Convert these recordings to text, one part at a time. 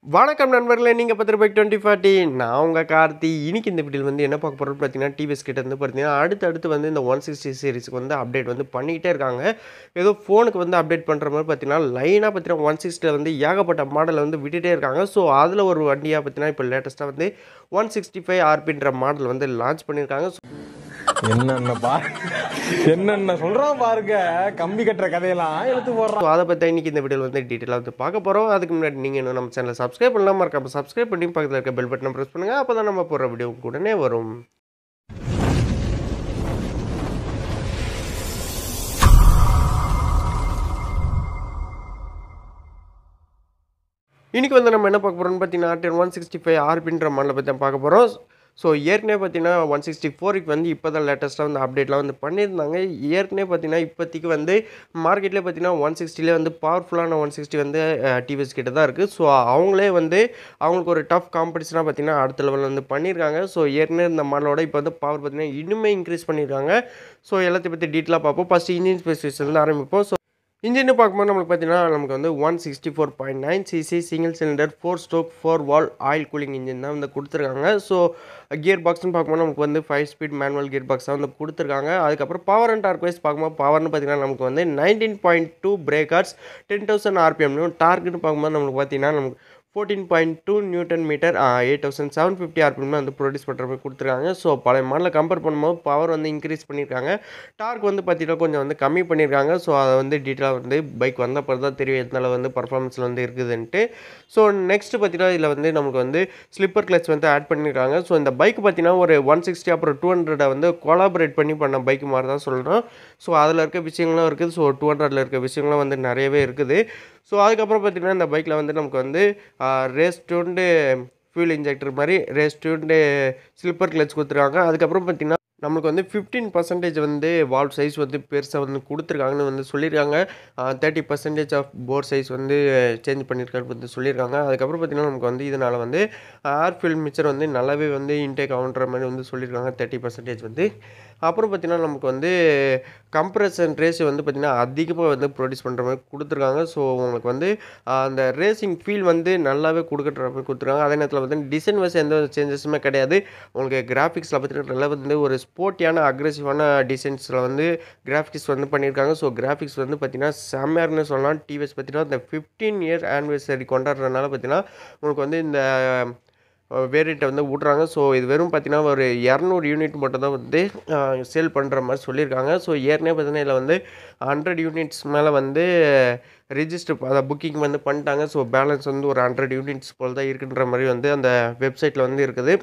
வணக்கம் நண்பர்களே நீங்கள் பத்து ரூபாய்க்கு டுவெண்ட்டி ஃபார்ட்டி நான் உங்கள் கார்த்தி இன்னைக்கு இந்த வீடியோவில் வந்து என்ன பார்க்க போகிறோம் பார்த்தீங்கன்னா டிவிஎஸ் கிட்ட வந்து பார்த்தீங்கன்னா அடுத்து அடுத்து வந்து இந்த ஒன் சிக்ஸ்டி சீரிஸ்க்கு வந்து அப்டேட் வந்து பண்ணிக்கிட்டே இருக்காங்க ஏதோ ஃபோனுக்கு வந்து அப்டேட் பண்ணுற மாதிரி பார்த்தீங்கன்னா லைனாக பார்த்தீங்கன்னா ஒன் சிக்ஸ்டியில் வந்து ஏகப்பட்ட மாடலை வந்து விட்டுட்டே இருக்காங்க ஸோ அதில் ஒரு வண்டியாக பார்த்தீங்கன்னா இப்போ லேட்டஸ்ட்டாக வந்து ஒன் சிக்ஸ்டி ஃபைவ் ஆர்பின்ற மாடல் வந்து லான்ச் பண்ணியிருக்காங்க என்னென்ன பா என்னென்ன சொல்றான் பாருங்க கம்பி கட்டுற கதையெல்லாம் எடுத்து போடுறான் ஸோ அதை பற்றி இன்னைக்கு இந்த வீடியோவில் வந்து டீட்டெயிலாக வந்து பார்க்க போகிறோம் அதுக்கு முன்னாடி நீங்கள் இன்னும் நம்ம சேனலை சப்ஸ்கிரைப் பண்ணலாம் மறக்காம சப்ஸ்கிரைப் பண்ணி பக்கத்தில் இருக்க பெல் பட்டனை ப்ரெஸ் பண்ணுங்கள் அப்போ தான் நம்ம போடுற வீடியோ உடனே வரும் இன்றைக்கி வந்து நம்ம என்ன பார்க்க போகிறோம்னு பார்த்தீங்கன்னா டென் ஒன் சிக்ஸ்டி ஃபைவ் ஆர்பின்ற மாடலை பற்றி தான் பார்க்க போகிறோம் ஸோ ஏற்கனவே பார்த்தீங்கன்னா ஒன் சிக்ஸ்டி ஃபோருக்கு வந்து இப்போ தான் லேட்டஸ்ட்டாக வந்து அப்டேட்லாம் வந்து பண்ணியிருந்தாங்க ஏற்கனவே பார்த்தீங்கன்னா இப்போதைக்கு வந்து மார்க்கெட்லேயே பார்த்தீங்கன்னா ஒன் சிக்ஸ்டிலே வந்து பவர்ஃபுல்லான ஒன் சிக்ஸ்டி வந்து டிவிஎஸ் கிட்ட தான் இருக்குது ஸோ அவங்களே வந்து அவங்களுக்கு ஒரு டஃப் காம்படிஷனாக பார்த்தீங்கன்னா அடுத்த லெவலில் வந்து பண்ணியிருக்காங்க ஸோ ஏற்கனவே இந்த மாடலோட இப்போ வந்து பவர் பார்த்தீங்கன்னா இன்னுமே இன்க்ரீஸ் பண்ணியிருக்காங்க ஸோ எல்லாத்தையும் பற்றி டீட்டெயிலாக பார்ப்போம் ஃபஸ்ட்டு இன்ஜின் ஸ்பெசிஃபிகேஷன் ஆரம்பிப்போம் ஸோ இன்ஜின் பார்க்கும்போது நம்மளுக்கு பார்த்தீங்கன்னா நமக்கு வந்து one sixty four point nine CC single cylinder four stroke four valve oil cooling engine தான் வந்து கொடுத்துருக்காங்க ஸோ கியர் பாக்ஸ்னு பார்க்கும்போது நமக்கு வந்து five speed manual gear box தான் வந்து கொடுத்துருக்காங்க அதுக்கப்புறம் பவர் அண்ட் டார்க் வைஸ் பார்க்கும்போது பவர்னு பார்த்தீங்கன்னா நமக்கு வந்து nineteen point two breakers ten thousand ஆர்பிஎம்னு டார்க்னு பார்க்கும்போது நமக்கு பார்த்தீங்கன்னா நமக்கு fourteen point two newton meter eight thousand seven fifty RPM வந்து ப்ரொடியூஸ் பண்ணுற மாதிரி கொடுத்துருக்காங்க ஸோ பழைய மாடலில் கம்பேர் பண்ணும்போது பவர் வந்து இன்க்ரீஸ் பண்ணியிருக்காங்க டார்க் வந்து பார்த்தீங்கன்னா கொஞ்சம் வந்து கம்மி பண்ணியிருக்காங்க ஸோ அதை வந்து டீட்டெயிலாக வந்து பைக் வந்த பிறகு தான் தெரியும் எத்தனால வந்து பர்ஃபார்மன்ஸில் வந்து இருக்குதுன்ட்டு ஸோ நெக்ஸ்ட் பார்த்தீங்கன்னா இதில் வந்து நமக்கு வந்து ஸ்லிப்பர் கிளச் வந்து ஆட் பண்ணியிருக்காங்க ஸோ இந்த பைக் பார்த்தீங்கன்னா ஒரு ஒன் சிக்ஸ்டி அப்புறம் டூ ஹண்ட்ரடை வந்து கொலாபரேட் பண்ணி பண்ண பைக் மாதிரி தான் சொல்லணும் ஸோ அதில் இருக்க விஷயங்களும் இருக்குது ஸோ டூ ஹண்ட்ரடில் இருக்க விஷயங்களும் வந்து நிறையவே இருக்குது ஸோ அதுக்கப்புறம் பார்த்தீங்கன்னா இந்த பைக்கில் வந்து நமக்கு வந்து ரேஸ் டூண்டு ஃபியூல் இன்ஜெக்டர் மாதிரி ரேஸ் டூண்டு ஸ்லிப்பர் கிளச் கொடுத்துருக்காங்க அதுக்கப்புறம் பார்த்தீங்கன்னா நம்மளுக்கு வந்து ஃபிஃப்டீன் பர்சன்டேஜ் வந்து வால்வ் சைஸ் வந்து பெருசாக வந்து கொடுத்துருக்காங்கன்னு வந்து சொல்லியிருக்காங்க thirty percentage of bore size வந்து சேஞ்ச் பண்ணியிருக்காரு வந்து சொல்லியிருக்காங்க அதுக்கப்புறம் பார்த்தீங்கன்னா நமக்கு வந்து இதனால் வந்து ஏர் ஃபில் மிக்சர் வந்து நல்லாவே வந்து இன்டேக் ஆகுன்ற மாதிரி வந்து சொல்லியிருக்காங்க தேர்ட்டி பர்சன்டேஜ் வந்து அப்புறம் பார்த்தீங்கன்னா நமக்கு வந்து கம்ப்ரஷன் ரேஷியோ வந்து பார்த்திங்கன்னா அதிகமாக வந்து ப்ரொடியூஸ் பண்ணுற மாதிரி கொடுத்துருக்காங்க ஸோ உங்களுக்கு வந்து அந்த ரேசிங் ஃபீல் வந்து நல்லாவே கொடுக்குற மாதிரி கொடுத்துருக்காங்க அதே நேரத்தில் வந்து டிசைன் வைஸ் எந்த சேஞ்சஸுமே கிடையாது உங்களுக்கு கிராஃபிக்ஸில் பார்த்தீங்கன்னா நல்லா வந்து ஒரு ஸ்போர்ட்டியான அக்ரெசிவான டிசைன்ஸில் வந்து கிராஃபிக்ஸ் வந்து பண்ணியிருக்காங்க ஸோ கிராஃபிக்ஸ் வந்து பார்த்திங்கன்னா செம்மையாருன்னு சொல்லலாம் டிவிஎஸ் பார்த்தீங்கன்னா இந்த ஃபிஃப்டீன் இயர் ஆனிவர்சரி கொண்டாடுறதுனால பார்த்தீங்கன்னா உங்களுக்கு வந்து இந்த வேரியண்ட்டை வந்து விட்றாங்க ஸோ இது வெறும் பார்த்தீங்கன்னா ஒரு இரநூறு யூனிட் மட்டும் தான் வந்து சேல் பண்ணுற மாதிரி சொல்லியிருக்காங்க ஸோ ஏற்கனவே பார்த்தீங்கன்னா இதில் வந்து ஹண்ட்ரட் யூனிட்ஸ் மேலே வந்து ரிஜிஸ்டர் அதை புக்கிங் வந்து பண்ணிட்டாங்க ஸோ பேலன்ஸ் வந்து ஒரு ஹண்ட்ரட் யூனிட்ஸ் போல் தான் இருக்குன்ற மாதிரி வந்து அந்த வெப்சைட்டில் வந்து இருக்குது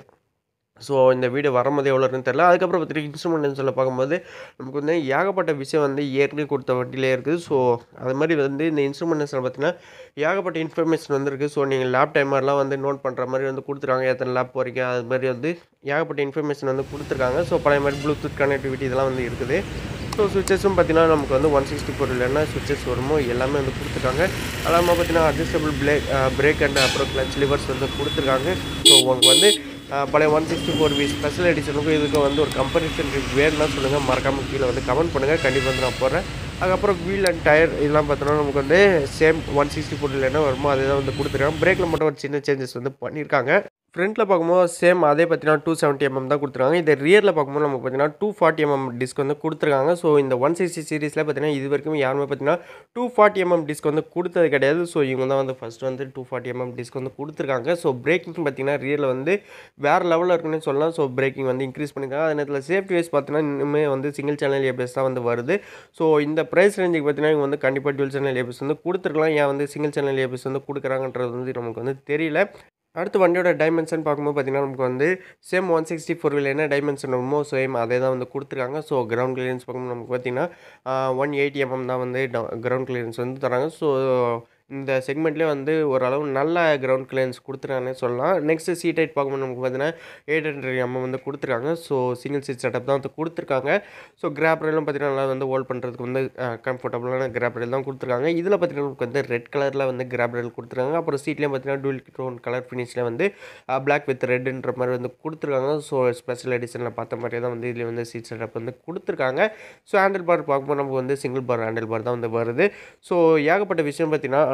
ஸோ இந்த வீடியோ வரும்போது எவ்வளோ இருக்குன்னு தெரியல அதுக்கப்புறம் பார்த்தீங்கன்னா இன்ஸ்ட்ருமெண்ட்னு சொல்ல பார்க்கும்போது நமக்கு வந்து ஏகப்பட்ட விஷயம் வந்து ஏற்கனவே கொடுத்த வண்டியிலே இருக்குது ஸோ அது மாதிரி வந்து இந்த இன்ஸ்ட்ருமெண்ட்ஸில் பார்த்தீங்கன்னா ஏகப்பட்ட இன்ஃபர்மேஷன் வந்துருக்கு ஸோ நீங்கள் லேப் டைமர்லாம் வந்து நோட் பண்ணுற மாதிரி வந்து கொடுத்துருக்காங்க எத்தனை லேப் போகிறீங்க அது மாதிரி வந்து ஏகப்பட்ட இன்ஃபர்மேஷன் வந்து கொடுத்துருக்காங்க ஸோ பழைய மாதிரி ப்ளூடூத் கனெக்டிவிட்டி இதெல்லாம் வந்து இருக்குது ஸோ சுவிச்சஸும் பார்த்தீங்கன்னா நமக்கு வந்து ஒன் சிக்ஸ்டி ஃபோர் இல்லைன்னா சுவிச்சஸ் வருமோ எல்லாமே வந்து கொடுத்துருக்காங்க அல்லாமல் பார்த்தீங்கன்னா அட்ஜஸ்டபிள் பிரேக் பிரேக் அண்ட் அப்புறம் கிளச் லிவர்ஸ் வந்து கொடுத்துருக்காங்க ஸோ உங்களுக்கு வந்து பழைய one sixty four V special எடிஷனுக்கும் இதுக்கும் வந்து ஒரு கம்பரிசன் வேணும்னா சொல்லுங்கள் மறக்காமல் கீழே வந்து கமெண்ட் பண்ணுங்கள் கண்டிப்பாக வந்து நான் போடுறேன் அதுக்கப்புறம் வீல் அண்ட் டயர் இதெல்லாம் பார்த்தோன்னா நமக்கு வந்து சேம் ஒன் சிக்ஸ்டி ஃபோர் என்ன வருமோ அதே தான் வந்து கொடுத்துருக்காங்க பிரேக்கில் மட்டும் ஒரு சின்ன சேஞ்சஸ் வந்து பண்ணியிருக்காங்க ஃப்ரண்ட்டில் பார்க்கும்போது சேம் அதே பார்த்தீங்கன்னா டூ செவன்ட்டி எம்எம் தான் கொடுத்துருக்காங்க இந்த ரியரில் பார்க்கும்போது நமக்கு பார்த்தீங்கன்னா டூ ஃபார்ட்டி எம்எம் டிஸ்க் வந்து கொடுத்துருக்காங்க ஸோ இந்த ஒன் சிக்ஸ்டி சீரிஸில் பார்த்தீங்கன்னா இது வரைக்கும் யாருமே பார்த்தீங்கன்னா டூ ஃபார்ட்டி எம்எம் டிஸ்க் வந்து கொடுத்தது கிடையாது ஸோ இவங்க தான் வந்து ஃபஸ்ட் வந்து டூ ஃபார்ட்டி எம்எம் டிஸ்க் வந்து கொடுத்துருக்காங்க ஸோ பிரேக்கிங் பார்த்தீங்கன்னா ரியரில் வந்து வேறு லெவலில் இருக்குன்னு சொல்லலாம் ஸோ பிரேக்கிங் வந்து இன்க்ரீஸ் பண்ணியிருக்காங்க அதே நேரத்தில் சேஃப்டி வைஸ் பார்த்தீங்கன்னா இன்னுமே வந்து சிங்கிள் சேனல் ஏபிஎஸ் தான் வந்து வருது ஸோ இந்த ப்ரைஸ் ரேஞ்சுக்கு பார்த்தீங்கன்னா இவங்க வந்து கண்டிப்பாக டுவெல் சேனல் ஏபிஎஸ் வந்து கொடுத்துருக்கலாம் ஏன் வந்து சிங்கிள் சேனல் ஏபிஎஸ் வந்து கொடுக்குறாங்கன்றது வந்து நமக்கு வந்து தெரியல அடுத்து வண்டியோட டைமென்ஷன் பார்க்கும்போது பார்த்தீங்கன்னா நமக்கு வந்து சேம் ஒன் சிக்ஸ்டி ஃபோர் என்ன டைமென்ஷன் வருமோ சேம் அதே தான் வந்து கொடுத்துருக்காங்க ஸோ கிரவுண்ட் கிளியரன்ஸ் பார்க்கும்போது நமக்கு பார்த்தீங்கன்னா ஒன் எயிட்டி எம்எம் தான் வந்து கிரவுண்ட் கிளியரன்ஸ் வந்து தராங்க ஸோ இந்த செக்மெண்ட்லேயே வந்து ஓரளவு நல்ல கிரவுண்ட் கிளியரன்ஸ் கொடுத்துருக்காங்கன்னு சொல்லலாம் நெக்ஸ்ட் சீட் ஹைட் பார்க்கும்போது நமக்கு பார்த்தீங்கன்னா எயிட் ஹண்ட்ரட் எம்எம் வந்து கொடுத்துருக்காங்க ஸோ சிங்கிள் சீட் செட்டப் தான் வந்து கொடுத்துருக்காங்க ஸோ கிராப் ரயிலும் பார்த்தீங்கன்னா நல்லா வந்து ஹோல்ட் பண்ணுறதுக்கு வந்து கம்ஃபர்டபுளான கிராப் ரயில் தான் கொடுத்துருக்காங்க இதில் பார்த்தீங்கன்னா நமக்கு வந்து ரெட் கலரில் வந்து கிராப் ரயில் கொடுத்துருக்காங்க அப்புறம் சீட்லேயும் பார்த்தீங்கன்னா டூல் டோன் கலர் ஃபினிஷில் வந்து பிளாக் வித் ரெட்டுன்ற மாதிரி வந்து கொடுத்துருக்காங்க ஸோ ஸ்பெஷல் எடிஷனில் பார்த்த மாதிரியே தான் வந்து இதில் வந்து சீட் செட்டப் வந்து கொடுத்துருக்காங்க ஸோ ஹேண்டில் பார் பார்க்கும்போது நமக்கு வந்து சிங்கிள் பார் ஹேண்டில் பார் தான் வந்து வருது ஸோ ஏகப்பட்ட விஷயம் பார்த்தீங்கன்னா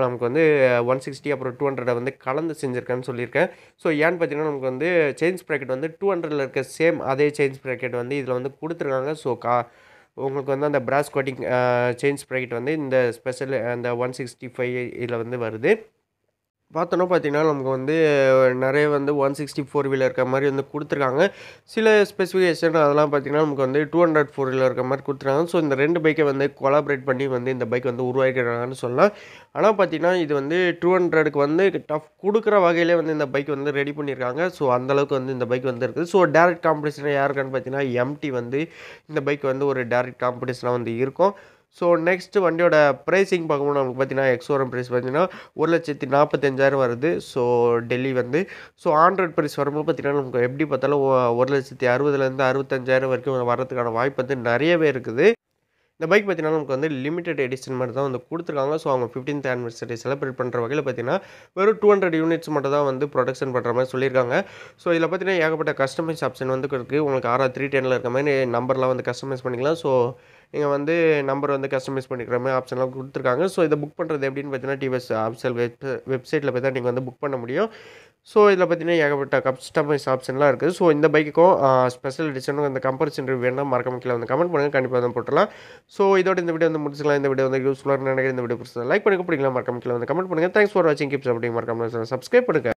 நமக்கு வந்து ஒன் சிக்ஸ்டி அப்புறம் டூ ஹண்ட்ரடை வந்து கலந்து செஞ்சுருக்கேன்னு சொல்லியிருக்கேன் ஸோ ஏன்னு பார்த்தீங்கன்னா நமக்கு வந்து செயின்ஸ் ப்ராக்கெட் வந்து டூ ஹண்ட்ரடில் இருக்க சேம் அதே செயின்ஸ் ப்ராக்கெட் வந்து இதில் வந்து கொடுத்துருக்காங்க ஸோ கா உங்களுக்கு வந்து அந்த பிராஸ் கோட்டிங் செயின்ஸ் ப்ராக்கெட் வந்து இந்த ஸ்பெஷல் அந்த ஒன் சிக்ஸ்டி ஃபைவ் இதில் வந்து வருது பார்த்தோன்னா பார்த்தீங்கன்னா நமக்கு வந்து நிறைய வந்து ஒன் சிக்ஸ்டி ஃபோர் வீலர் இருக்க மாதிரி வந்து கொடுத்துருக்காங்க சில ஸ்பெசிஃபிகேஷன் அதெல்லாம் பார்த்தீங்கன்னா நமக்கு வந்து டூ ஹண்ட்ரட் ஃபோர் வீலர் இருக்க மாதிரி கொடுத்துருக்காங்க ஸோ இந்த ரெண்டு பைக்கை வந்து கொலாபரேட் பண்ணி வந்து இந்த பைக் வந்து உருவாக்கிடுறாங்கன்னு சொல்லலாம் ஆனால் பார்த்தீங்கன்னா இது வந்து டூ ஹண்ட்ரடுக்கு வந்து டஃப் கொடுக்குற வகையிலே வந்து இந்த பைக் வந்து ரெடி பண்ணியிருக்காங்க ஸோ அந்தளவுக்கு வந்து இந்த பைக் வந்து இருக்குது ஸோ டேரக்ட் காம்படிஷன் யாருக்கான்னு பார்த்தீங்கன்னா எம்டி வந்து இந்த பைக் வந்து ஒரு டேரக்ட் காம்படிஷனாக வந்து இருக்கும் ஸோ நெக்ஸ்ட் வண்டியோட ப்ரைஸிங் பார்க்கும்போது நமக்கு பார்த்தீங்கன்னா எக்ஸோரம் ப்ரைஸ் பார்த்தீங்கன்னா ஒரு லட்சத்தி நாற்பத்தஞ்சாயிரம் வருது ஸோ டெல்லி வந்து ஸோ ஆண்ட்ராய்ட் ப்ரைஸ் வரும்போது பார்த்தீங்கன்னா நமக்கு எப்படி பார்த்தாலும் ஒ- ஒரு லட்சத்தி அறுபதுலேருந்து அறுபத்தஞ்சாயிரம் வரைக்கும் வரதுக்கான வாய்ப்பு வந்து நிறையவே இருக்குது இந்த பைக் பார்த்தீங்கன்னா நமக்கு வந்து லிமிடெட் எடிஷன் மாதிரி தான் வந்து கொடுத்துருக்காங்க ஸோ அவங்க ஃபிஃப்டீன்த் ஆனிவர்சரி செலிப்ரேட் பண்ணுற வகையில் பார்த்தீங்கன்னா வெறும் டூ ஹண்ட்ரட் யூனிட்ஸ் மட்டும் தான் வந்து ப்ரொடக்ஷன் பண்ணுற மாதிரி சொல்லியிருக்காங்க ஸோ இதில் பார்த்தீங்கன்னா ஏகப்பட்ட கஸ்டமைஸ் ஆப்ஷன் வந்து இருக்குது உங்களுக்கு ஆர்ஆர் த்ரீ டெனில் இருக்க மாதிரி நம்பர்லாம் வந்து கஸ்டமைஸ் பண்ணிக்கலாம் ஸோ நீங்கள் வந்து நம்பர் வந்து கஸ்டமைஸ் பண்ணிக்கிற மாதிரி ஆப்ஷன்லாம் கொடுத்துருக்காங்க ஸோ இதை புக் பண்ணுறது எப்படின்னு பார்த்தீங்கன்னா டிவிஎஸ் ஆப்ஷன் வெப் வெப்சைட்டில் போய் தான் நீங்கள் வந்து புக் பண்ண முடியும் ஸோ இதில் பார்த்தீங்கன்னா ஏகப்பட்ட கஸ்டமைஸ் ஆப்ஷன்லாம் இருக்குது ஸோ இந்த பைக்குக்கும் ஸ்பெஷல் எடிஷனும் இந்த கம்பரிசன் ரிவ்யூ வேணால் மறக்காம கீழே வந்து கமெண்ட் பண்ணுங்கள் கண்டிப்பாக வந்து போட்டுடலாம் ஸோ இதோட இந்த வீடியோ வந்து முடிச்சுக்கலாம் இந்த வீடியோ வந்து யூஸ்ஃபுல்லாக நினைக்கிறேன் இந்த வீடியோ பிடிச்சது லைக் பண்ணுங்க பிடிக்கலாம் மறக்காம கீழே வந்து கமெண்ட் பண்ணுங்கள் தேங்க்ஸ் ஃபார் வாட்சிங் கிப்ஸ் அப்படி மறக்காம சப்ஸ்கிரைப் பண்ணுங்கள்